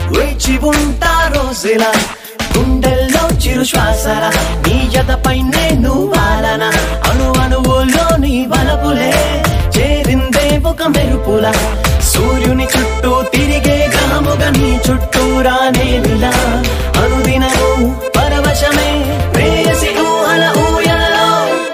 వేచి ఉంటా రోజులా గుండెల్లో చిరు శ్వాసల నీ జతపై నేను వాలన అణు అణువులో నీ వలపులే చేరిందే ఒక మెరుపుల సూర్యుని చుట్టూ తిరిగే గ్రాముగా నీ చుట్టూ రానేదిలా అనుదినము పరవశమే ప్రేయసి ఊహల ఊయలలో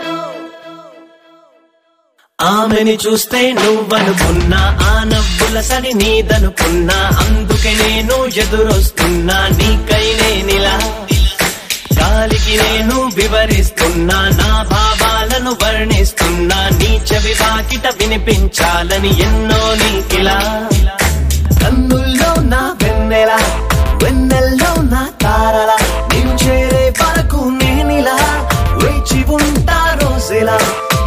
ఆమెని చూస్తే నువ్వనుకున్నా ఆ నవ్వుల సరి నీదనుకున్నా అందుకే నేను ఎదురొస్తున్నా నీకై నేనిలా గాలికి నేను వివరిస్తున్నా నా భావాలను వర్ణిస్తున్నా నీ చెవి వాకిట వినిపించాలని ఎన్నో నీకిలా కన్నుల్లో నా వెన్నెల వెన్నెల్లో నా తారల నేను చేరే వరకు నేనిలా వేచి ఉంటా రోజులా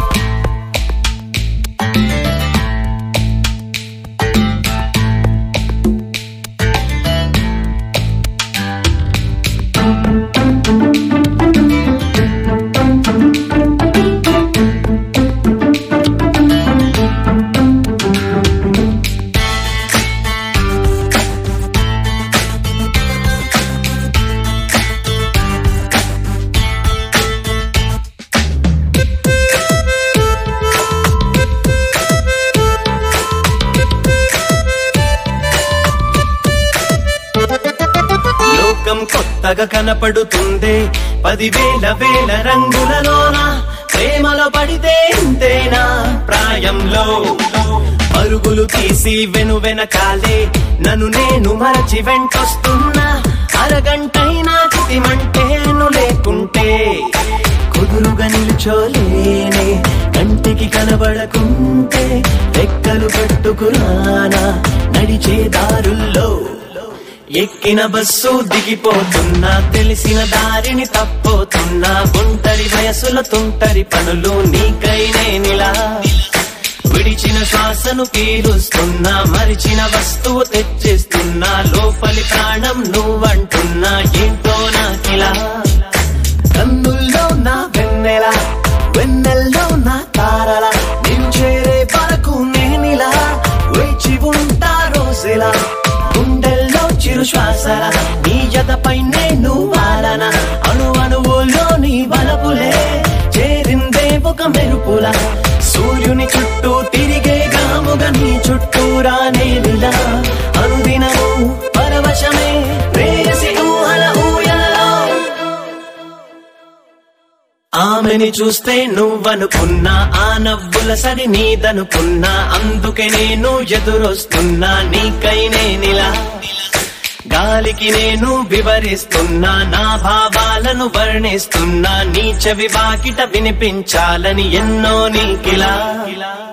లోకం కొత్తగా కనపడుతుంది పదివేల వేల రంగులలోన ప్రేమలో పడితే ఇంతేనా ప్రాయంలో పరుగులు తీసి వెను వెనకాలే నన్ను నేను మరచి వెంటొస్తున్నా అరగంటైనా చితిమంటేను లేకుంటే కుదురుగా నిల్చోలేనే కంటికి కనబడకుంటే రెక్కలు కట్టుకురానా నడిచే దారుల్లో ఎక్కిన బస్సు దిగిపోతున్నా తెలిసిన దారిని తప్పోతున్నా ఒంటరి వయసుల తుంటరి పనులు నీకై నేనిలా విడిచిన శ్వాసను పీలుస్తున్నా మరిచిన వస్తువు తెచ్చిస్తున్నా లోపలి ప్రాణం నువ్వంటున్నా ఏంటో నాకిలా కన్నుల్లో నా వెన్నెల వెన్నెల్లో నా తారల నేను చేరే వరకు నేనిలా వేచి ఉంటా రోజులా గుండెల్లో చిరు శ్వాసల నీ జతపై నేను వాలన అణు అణువులో నీ వలపులే చేరిందే ఒక మెరుపుల సూర్యుని చుట్టూ తిరిగే గాముగా నీ చుట్టూ రానేదిలా అనుదినము పరవశమే ప్రేయసి ఊహల ఊయలలో ఆమెని చూస్తే నువ్వనుకున్నా ఆ నవ్వుల సరి నీదనుకున్నా అందుకే నేను ఎదురొస్తున్నా నీకై నేనిలా గాలికి నేను వివరిస్తున్నా నా భావాలను వర్ణిస్తున్నా నీ చెవి వాకిట వినిపించాలని ఎన్నో నీకిలా